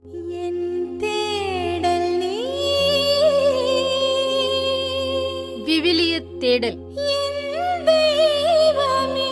என் தேடல் நீ விவிலிய தேடல் என் தெய்வமே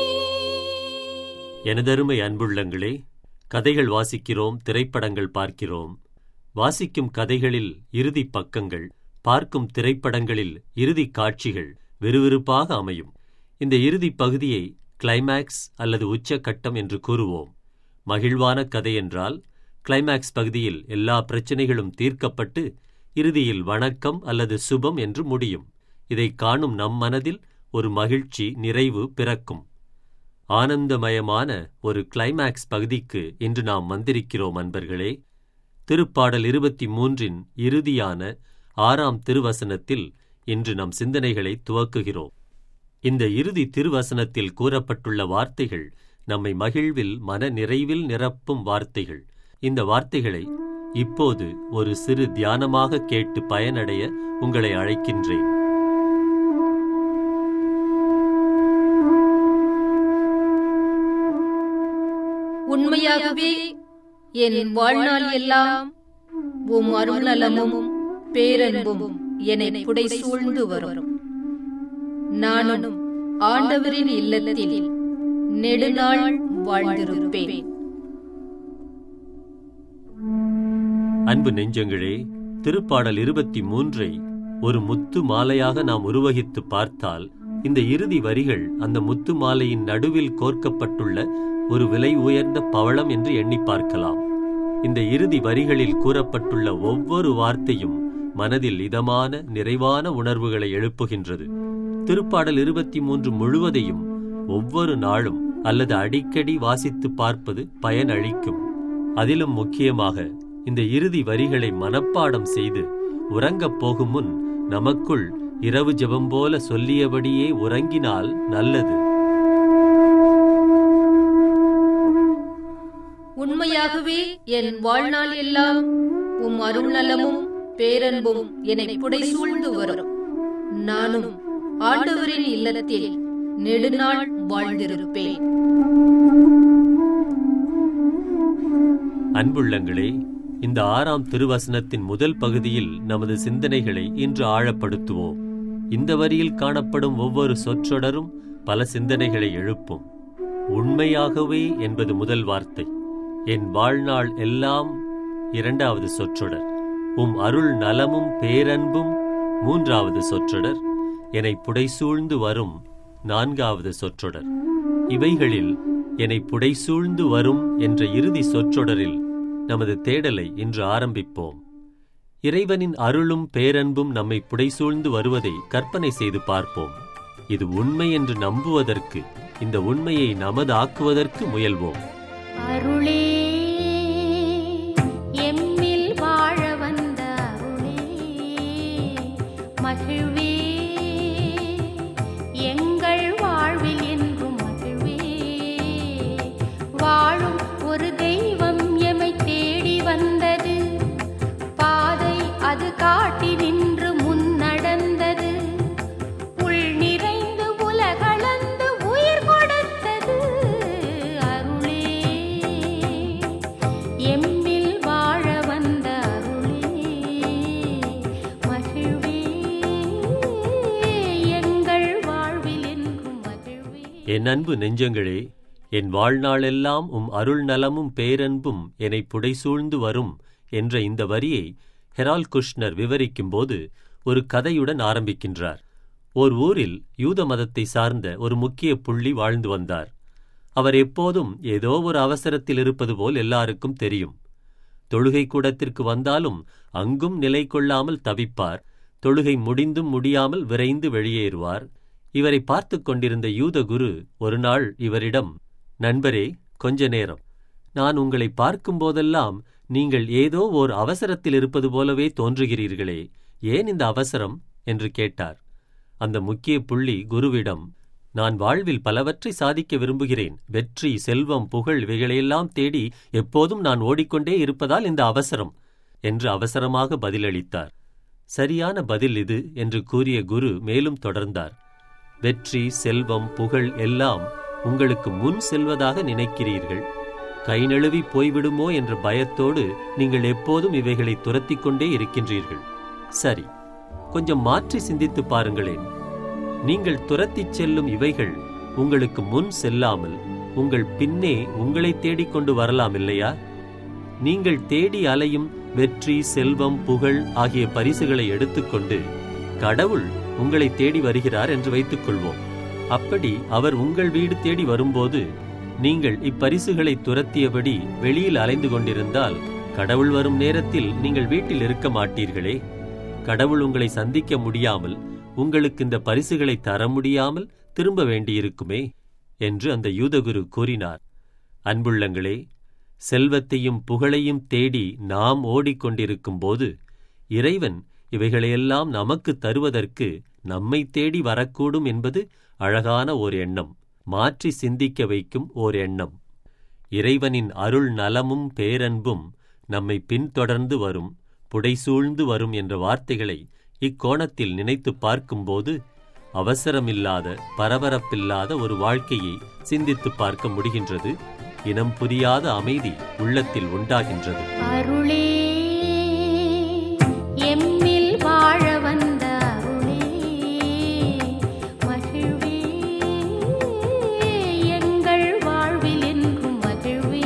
எனதருமை அன்புள்ளங்களே கதைகள் வாசிக்கிறோம் திரைப்படங்கள் பார்க்கிறோம் வாசிக்கும் கதைகளில் இறுதி பக்கங்கள் பார்க்கும் திரைப்படங்களில் இறுதி காட்சிகள் விறுவிறுப்பாக அமையும் இந்த இறுதி பகுதியை கிளைமேக்ஸ் அல்லது உச்சக்கட்டம் என்று கூறுவோம் மகிழ்வான கதை என்றால் கிளைமேக்ஸ் பகுதியில் எல்லா பிரச்சனைகளும் தீர்க்கப்பட்டு இறுதியில் வணக்கம் அல்லது சுபம் என்று முடியும் இதை காணும் நம் மனதில் ஒரு மகிழ்ச்சி நிறைவு பிறக்கும் ஆனந்தமயமான ஒரு கிளைமேக்ஸ் பகுதிக்கு இன்று நாம் வந்திருக்கிறோம் அன்பர்களே திருப்பாடல் இருபத்தி மூன்றின் இறுதியான ஆறாம் திருவசனத்தில் இன்று நம் சிந்தனைகளை துவக்குகிறோம் இந்த இறுதி திருவசனத்தில் கூறப்பட்டுள்ள வார்த்தைகள் நம்மை மகிழ்வில் மன நிறைவில் நிரப்பும் வார்த்தைகள் இந்த வார்த்தைகளை இப்போது ஒரு சிறு தியானமாக கேட்டு பயனடைய உங்களை அழைக்கின்றேன் உண்மையாகவே என் வாழ்நாள் எல்லாம் உம் அருள்நலமும் பேரன்பும் என்னை புடை சூழ்ந்து வரும் நானும் ஆண்டவரின் இல்லத்தில் நெடுநாள் வாழ்ந்திருப்பேன் அன்பு நெஞ்சங்களே திருப்பாடல் இருபத்தி மூன்றை ஒரு முத்து மாலையாக நாம் உருவகித்து பார்த்தால் இந்த இறுதி வரிகள் அந்த முத்து மாலையின் நடுவில் கோர்க்கப்பட்டுள்ள ஒரு விலை உயர்ந்த பவளம் என்று எண்ணி பார்க்கலாம் இந்த இறுதி வரிகளில் கூறப்பட்டுள்ள ஒவ்வொரு வார்த்தையும் மனதில் இதமான நிறைவான உணர்வுகளை எழுப்புகின்றது திருப்பாடல் இருபத்தி மூன்று முழுவதையும் ஒவ்வொரு நாளும் அல்லது அடிக்கடி வாசித்து பார்ப்பது பயனளிக்கும் அதிலும் முக்கியமாக இந்த இறுதி வரிகளை மனப்பாடம் செய்து உறங்கப் போகும் முன் நமக்குள் இரவு ஜெபம் போல சொல்லியபடியே உறங்கினால் நல்லது உண்மையாகவே என் வாழ்நாள் எல்லாம் உம் அருள்நலமும் பேரன்பும் என்னை புடை சூழ்ந்து வரும் நானும் ஆண்டவரின் இல்லத்தில் நெடுநாள் வாழ்ந்திருப்பேன் அன்புள்ளங்களே இந்த ஆறாம் திருவசனத்தின் முதல் பகுதியில் நமது சிந்தனைகளை இன்று ஆழப்படுத்துவோம் இந்த வரியில் காணப்படும் ஒவ்வொரு சொற்றொடரும் பல சிந்தனைகளை எழுப்பும் உண்மையாகவே என்பது முதல் வார்த்தை என் வாழ்நாள் எல்லாம் இரண்டாவது சொற்றொடர் உம் அருள் நலமும் பேரன்பும் மூன்றாவது சொற்றொடர் என்னை புடைசூழ்ந்து வரும் நான்காவது சொற்றொடர் இவைகளில் என்னை புடைசூழ்ந்து வரும் என்ற இறுதி சொற்றொடரில் நமது தேடலை இன்று ஆரம்பிப்போம் இறைவனின் அருளும் பேரன்பும் நம்மை புடைசூழ்ந்து வருவதை கற்பனை செய்து பார்ப்போம் இது உண்மை என்று நம்புவதற்கு இந்த உண்மையை நமதாக்குவதற்கு முயல்வோம் அருளே எம்மில் வாழ வந்த அருளே மகிழ்வே எங்கள் வாழ்வில் என்றும் மகிழ்வே வாழும் ஒரு தெய்வம் எமை தேடி வந்தது பாதை அது காட்டி நின்று முன் நடந்தது உள் நிறைந்து உலகளந்து உயிர் கொடுத்தது அருளே எம்மில் வாழ வந்த அருளே மகிழ்வே எங்கள் வாழ்வில் என்றும் மகிழ்வே என் அன்பு நெஞ்சங்களே என் வாழ்நாளெல்லாம் உம் அருள் நலமும் பேரன்பும் என்னை புடைசூழ்ந்து வரும் என்ற இந்த வரியை ஹெரால் குஷ்னர் விவரிக்கும்போது ஒரு கதையுடன் ஆரம்பிக்கின்றார் ஓர் ஊரில் யூத மதத்தை சார்ந்த ஒரு முக்கிய புள்ளி வாழ்ந்து வந்தார் அவர் எப்போதும் ஏதோ ஒரு அவசரத்தில் இருப்பது போல் எல்லாருக்கும் தெரியும் தொழுகை கூடத்திற்கு வந்தாலும் அங்கும் நிலை கொள்ளாமல் தவிப்பார் தொழுகை முடிந்தும் முடியாமல் விரைந்து வெளியேறுவார் இவரை பார்த்துக் கொண்டிருந்த யூத குரு ஒரு நாள் இவரிடம் நண்பரே கொஞ்ச நேரம் நான் உங்களை பார்க்கும்போதெல்லாம் நீங்கள் ஏதோ ஓர் அவசரத்தில் இருப்பது போலவே தோன்றுகிறீர்களே ஏன் இந்த அவசரம் என்று கேட்டார் அந்த முக்கிய புள்ளி குருவிடம் நான் வாழ்வில் பலவற்றை சாதிக்க விரும்புகிறேன் வெற்றி செல்வம் புகழ் இவைகளையெல்லாம் தேடி எப்போதும் நான் ஓடிக்கொண்டே இருப்பதால் இந்த அவசரம் என்று அவசரமாக பதிலளித்தார் சரியான பதில் இது என்று கூறிய குரு மேலும் தொடர்ந்தார் வெற்றி செல்வம் புகழ் எல்லாம் உங்களுக்கு முன் செல்வதாக நினைக்கிறீர்கள் கை நழுவி போய்விடுமோ என்ற பயத்தோடு நீங்கள் எப்போதும் இவைகளை துரத்திக் கொண்டே இருக்கின்றீர்கள் சரி கொஞ்சம் மாற்றி சிந்தித்து பாருங்களேன் நீங்கள் துரத்திச் செல்லும் இவைகள் உங்களுக்கு முன் செல்லாமல் உங்கள் பின்னே உங்களை தேடிக்கொண்டு வரலாம் இல்லையா நீங்கள் தேடி அலையும் வெற்றி செல்வம் புகழ் ஆகிய பரிசுகளை எடுத்துக்கொண்டு கடவுள் உங்களை தேடி வருகிறார் என்று வைத்துக் கொள்வோம் அப்படி அவர் உங்கள் வீடு தேடி வரும்போது நீங்கள் இப்பரிசுகளை துரத்தியபடி வெளியில் அலைந்து கொண்டிருந்தால் கடவுள் வரும் நேரத்தில் நீங்கள் வீட்டில் இருக்க மாட்டீர்களே கடவுள் உங்களை சந்திக்க முடியாமல் உங்களுக்கு இந்த பரிசுகளை தர முடியாமல் திரும்ப வேண்டியிருக்குமே என்று அந்த யூதகுரு கூறினார் அன்புள்ளங்களே செல்வத்தையும் புகழையும் தேடி நாம் ஓடிக்கொண்டிருக்கும் போது இறைவன் இவைகளையெல்லாம் நமக்கு தருவதற்கு நம்மை தேடி வரக்கூடும் என்பது அழகான ஓர் எண்ணம் மாற்றி சிந்திக்க வைக்கும் ஓர் எண்ணம் இறைவனின் அருள் நலமும் பேரன்பும் நம்மை பின்தொடர்ந்து வரும் புடைசூழ்ந்து வரும் என்ற வார்த்தைகளை இக்கோணத்தில் நினைத்து பார்க்கும்போது அவசரமில்லாத பரபரப்பில்லாத ஒரு வாழ்க்கையை சிந்தித்து பார்க்க முடிகின்றது இனம் புரியாத அமைதி உள்ளத்தில் உண்டாகின்றது அருளே எம்மில் வாழ வந்த அருளே மகிழ்வே எங்கள் வாழ்வில் என்றும் மகிழ்வே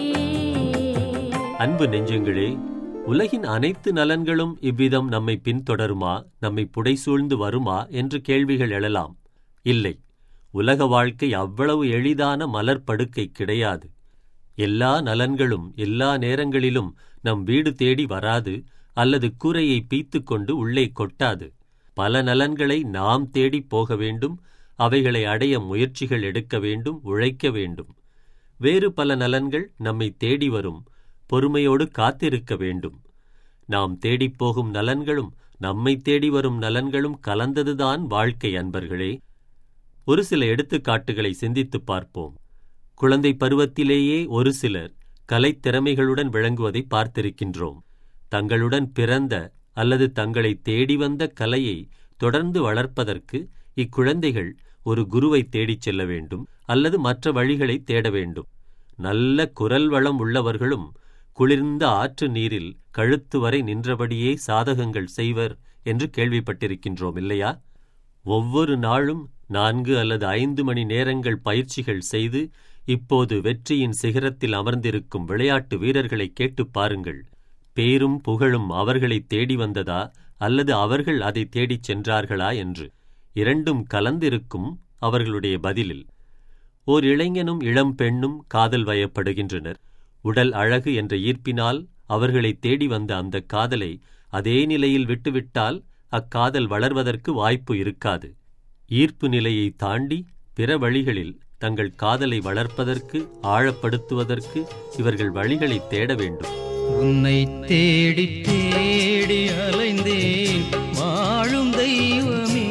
அன்பு நெஞ்சங்களே உலகின் அனைத்து நலன்களும் இவ்விதம் நம்மை பின்தொடருமா நம்மை புடைசூழ்ந்து வருமா என்று கேள்விகள் எழலாம் இல்லை உலக வாழ்க்கை அவ்வளவு எளிதான மலர் படுக்கை கிடையாது எல்லா நலன்களும் எல்லா நேரங்களிலும் நம் வீடு தேடி வராது அல்லது கூரையை பீத்துக் கொண்டு உள்ளே கொட்டாது பல நலன்களை நாம் தேடி போக வேண்டும் அவைகளை அடைய முயற்சிகள் எடுக்க வேண்டும் உழைக்க வேண்டும் வேறு பல நலன்கள் நம்மை தேடி வரும் பொறுமையோடு காத்திருக்க வேண்டும் நாம் தேடிப் போகும் நலன்களும் நம்மை தேடி வரும் நலன்களும் கலந்ததுதான் வாழ்க்கை அன்பர்களே ஒரு சில எடுத்துக்காட்டுகளை சிந்தித்துப் பார்ப்போம் குழந்தை பருவத்திலேயே ஒரு சிலர் கலைத்திறமைகளுடன் விளங்குவதை பார்த்திருக்கின்றோம் தங்களுடன் பிறந்த அல்லது தங்களை தேடி வந்த கலையை தொடர்ந்து வளர்ப்பதற்கு இக்குழந்தைகள் ஒரு குருவை தேடிச் செல்ல வேண்டும் அல்லது மற்ற வழிகளை தேட வேண்டும் நல்ல குரல் வளம் உள்ளவர்களும் குளிர்ந்த ஆற்று நீரில் கழுத்து வரை நின்றபடியே சாதகங்கள் செய்வர் என்று கேள்விப்பட்டிருக்கின்றோம் இல்லையா ஒவ்வொரு நாளும் நான்கு அல்லது ஐந்து மணி நேரங்கள் பயிற்சிகள் செய்து இப்போது வெற்றியின் சிகரத்தில் அமர்ந்திருக்கும் விளையாட்டு வீரர்களை கேட்டுப் பாருங்கள் பேரும் புகழும் அவர்களை தேடி வந்ததா அல்லது அவர்கள் அதை தேடிச் சென்றார்களா என்று இரண்டும் கலந்திருக்கும் அவர்களுடைய பதிலில் ஓர் இளைஞனும் இளம் பெண்ணும் காதல் வயப்படுகின்றனர் உடல் அழகு என்ற ஈர்ப்பினால் அவர்களை தேடி வந்த அந்த காதலை அதே நிலையில் விட்டுவிட்டால் அக்காதல் வளர்வதற்கு வாய்ப்பு இருக்காது ஈர்ப்பு நிலையை தாண்டி பிற வழிகளில் தங்கள் காதலை வளர்ப்பதற்கு ஆழப்படுத்துவதற்கு இவர்கள் வழிகளை தேட வேண்டும் உன்னை தேடி தேடி அலைந்தேன் வாழும் தெய்வமே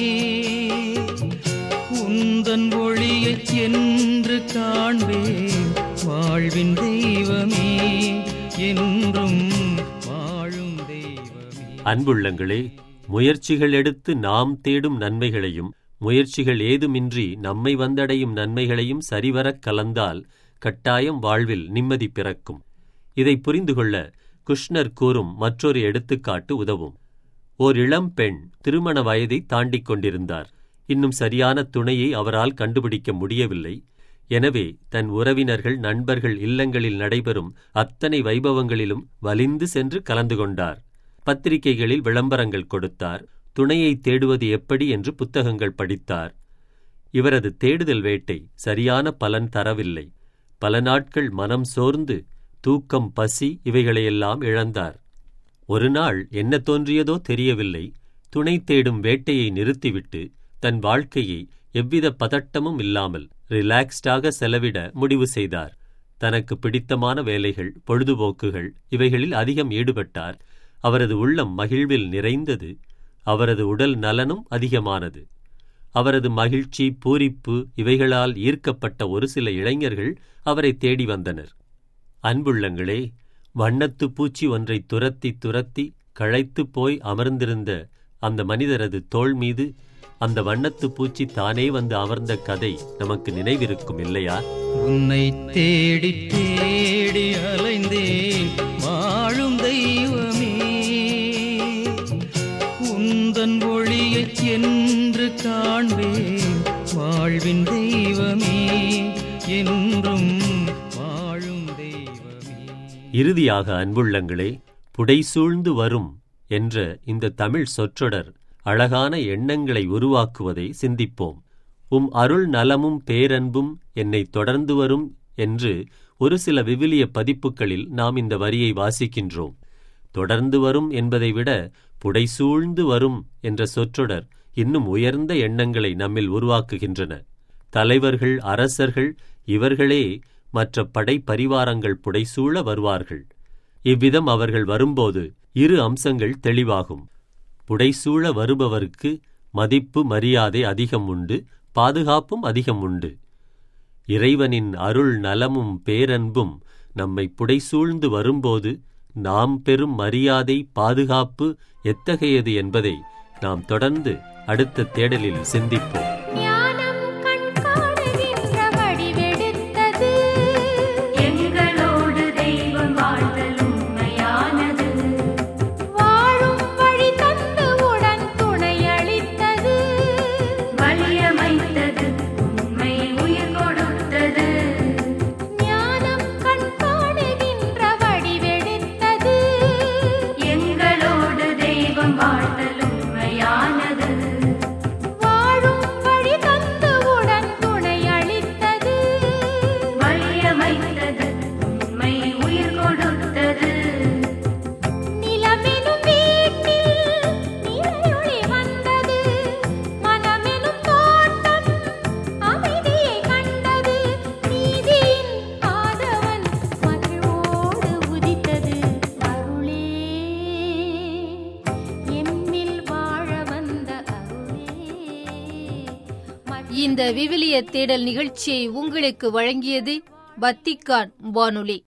உந்தன் ஒளியை என்று காண்பேன் வாழ்வின் தெய்வமே என்றும் வாழும் தெய்வமே அன்புள்ளங்களே முயற்சிகள் எடுத்து நாம் தேடும் நன்மைகளையும் முயற்சிகள் ஏதுமின்றி நம்மை வந்தடையும் நன்மைகளையும் சரிவரக் கலந்தால் கட்டாயம் வாழ்வில் நிம்மதி பிறக்கும் இதை புரிந்து கொள்ள குஷ்ணர் கூறும் மற்றொரு எடுத்துக்காட்டு உதவும் ஓர் இளம் பெண் திருமண வயதை தாண்டிக் கொண்டிருந்தார் இன்னும் சரியான துணையை அவரால் கண்டுபிடிக்க முடியவில்லை எனவே தன் உறவினர்கள் நண்பர்கள் இல்லங்களில் நடைபெறும் அத்தனை வைபவங்களிலும் வலிந்து சென்று கலந்து கொண்டார் பத்திரிகைகளில் விளம்பரங்கள் கொடுத்தார் துணையை தேடுவது எப்படி என்று புத்தகங்கள் படித்தார் இவரது தேடுதல் வேட்டை சரியான பலன் தரவில்லை பல நாட்கள் மனம் சோர்ந்து தூக்கம் பசி இவைகளையெல்லாம் இழந்தார் ஒரு நாள் என்ன தோன்றியதோ தெரியவில்லை துணை தேடும் வேட்டையை நிறுத்திவிட்டு தன் வாழ்க்கையை எவ்வித பதட்டமும் இல்லாமல் ரிலாக்ஸ்டாக செலவிட முடிவு செய்தார் தனக்கு பிடித்தமான வேலைகள் பொழுதுபோக்குகள் இவைகளில் அதிகம் ஈடுபட்டார் அவரது உள்ளம் மகிழ்வில் நிறைந்தது அவரது உடல் நலனும் அதிகமானது அவரது மகிழ்ச்சி பூரிப்பு இவைகளால் ஈர்க்கப்பட்ட ஒரு சில இளைஞர்கள் அவரை தேடி வந்தனர் அன்புள்ளங்களே வண்ணத்து பூச்சி ஒன்றை துரத்தி துரத்தி களைத்துப் போய் அமர்ந்திருந்த அந்த மனிதரது தோள் மீது அந்த வண்ணத்து பூச்சி தானே வந்து அமர்ந்த கதை நமக்கு நினைவிருக்கும் இல்லையா உன்னை தேடி தேடி தேடி அலைந்தேன் வாழும் தெய்வமே உந்தன் ஒளியை என்று காண்பேன் வாழ்வின் தெய்வமே என்றும் வாழும் தெய்வமே இறுதியாக அன்புள்ளங்களே புடைசூழ்ந்து வரும் என்ற இந்த தமிழ் சொற்றொடர் அழகான எண்ணங்களை உருவாக்குவதை சிந்திப்போம் உம் அருள் நலமும் பேரன்பும் என்னை தொடர்ந்து வரும் என்று ஒரு சில விவிலிய பதிப்புகளில் நாம் இந்த வரியை வாசிக்கின்றோம் தொடர்ந்து வரும் என்பதை விட புடைசூழ்ந்து வரும் என்ற சொற்றொடர் இன்னும் உயர்ந்த எண்ணங்களை நம்மில் உருவாக்குகின்றன தலைவர்கள் அரசர்கள் இவர்களே மற்ற படை பரிவாரங்கள் புடைசூழ வருவார்கள் இவ்விதம் அவர்கள் வரும்போது இரு அம்சங்கள் தெளிவாகும் புடைசூழ வருபவருக்கு மதிப்பு மரியாதை அதிகம் உண்டு பாதுகாப்பும் அதிகம் உண்டு இறைவனின் அருள் நலமும் பேரன்பும் நம்மை புடைசூழ்ந்து வரும்போது நாம் பெறும் மரியாதை பாதுகாப்பு எத்தகையது என்பதை நாம் தொடர்ந்து அடுத்த தேடலில் சிந்திப்போம் ஞானம் கண் காணுகின்ற வடிவெடுத்தது எங்களோடு தெய்வம் வாழ்தல் உண்மையானது வாழும் வழி தந்து உடன் துணையளித்தது வலியமைத்தது உண்மை உயிர் கொடுத்தது ஞானம் கண் காணுகின்ற வடிவெடுத்தது எங்களோடு தெய்வம் வாழ்தல் உண்மையானது வாழும் வழி தந்து உடன் துணையளித்தது வலியமைத்தது உண்மை உயிர் கொடுத்தது நிலமெனும் வீட்டில் நிறையொளி வந்தது மனமெனும் தோட்டம் அமைதியை கண்டது நீதியின் ஆதவன் மகிழ்வோடு உதித்தது அருளே எம்மில் வாழ வந்த அருளே இந்த விவிலிய தேடல் நிகழ்ச்சியை உங்களுக்கு வழங்கியது வத்திக்கான் வானொலி